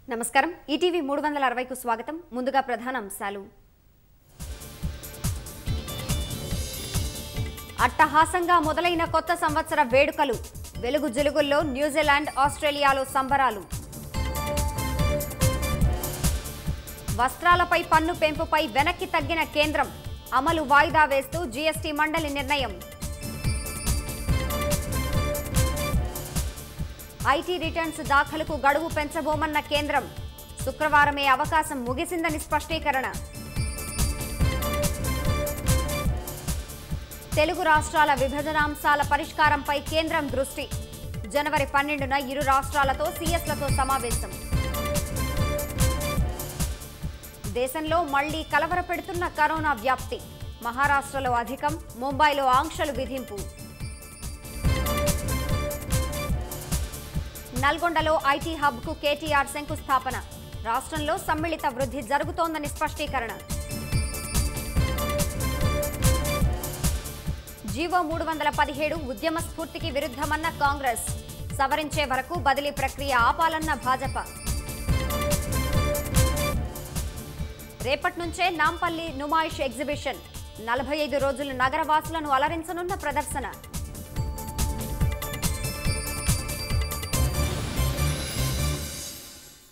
నమస్కారం ఈటీవీ మూడు వందల అరవైకు స్వాగతం ముందుగా ప్రధాన అంశాలు అట్టహాసంగా మొదలైన కొత్త సంవత్సర వేడుకలు వెలుగు జలుగుల్లో న్యూజిలాండ్ ఆస్ట్రేలియాలో సంబరాలు వస్త్రాలపై పన్ను పెంపుపై వెనక్కి తగ్గిన కేంద్రం అమలు వాయిదా వేస్తూ జీఎస్టీ మండలి నిర్ణయం ఐటీ రిటర్న్స్ దాఖలుకు గడువు పెంచబోమన్న కేంద్రం శుక్రవారమే అవకాశం ముగిసిందని స్పష్టీకరణ తెలుగు రాష్ట్రాల విభజనాంశాల పరిష్కారంపై కేంద్రం దృష్టి జనవరి పన్నెండున ఇరు రాష్ట్రాలతో సీఎస్లతో సమావేశం దేశంలో మళ్లీ కలవరపెడుతున్న కరోనా వ్యాప్తి మహారాష్ట్రలో అధికం ముంబైలో ఆంక్షలు విధింపు నల్గొండలో ఐటీ హబ్కు కేటీఆర్ శంకుస్థాపన రాష్ట్రంలో సమ్మిళిత వృద్ధి జరుగుతోందని స్పష్టీకరణ జీవో మూడు వందల పదిహేడు ఉద్యమ స్ఫూర్తికి విరుద్ధమన్న కాంగ్రెస్ సవరించే వరకు బదిలీ ప్రక్రియ ఆపాలన్న భాజపా రేపటి నుంచే నాంపల్లి నుమాయిష్ ఎగ్జిబిషన్ నలభై ఐదు రోజులు నగరవాసులను అలరించనున్న ప్రదర్శన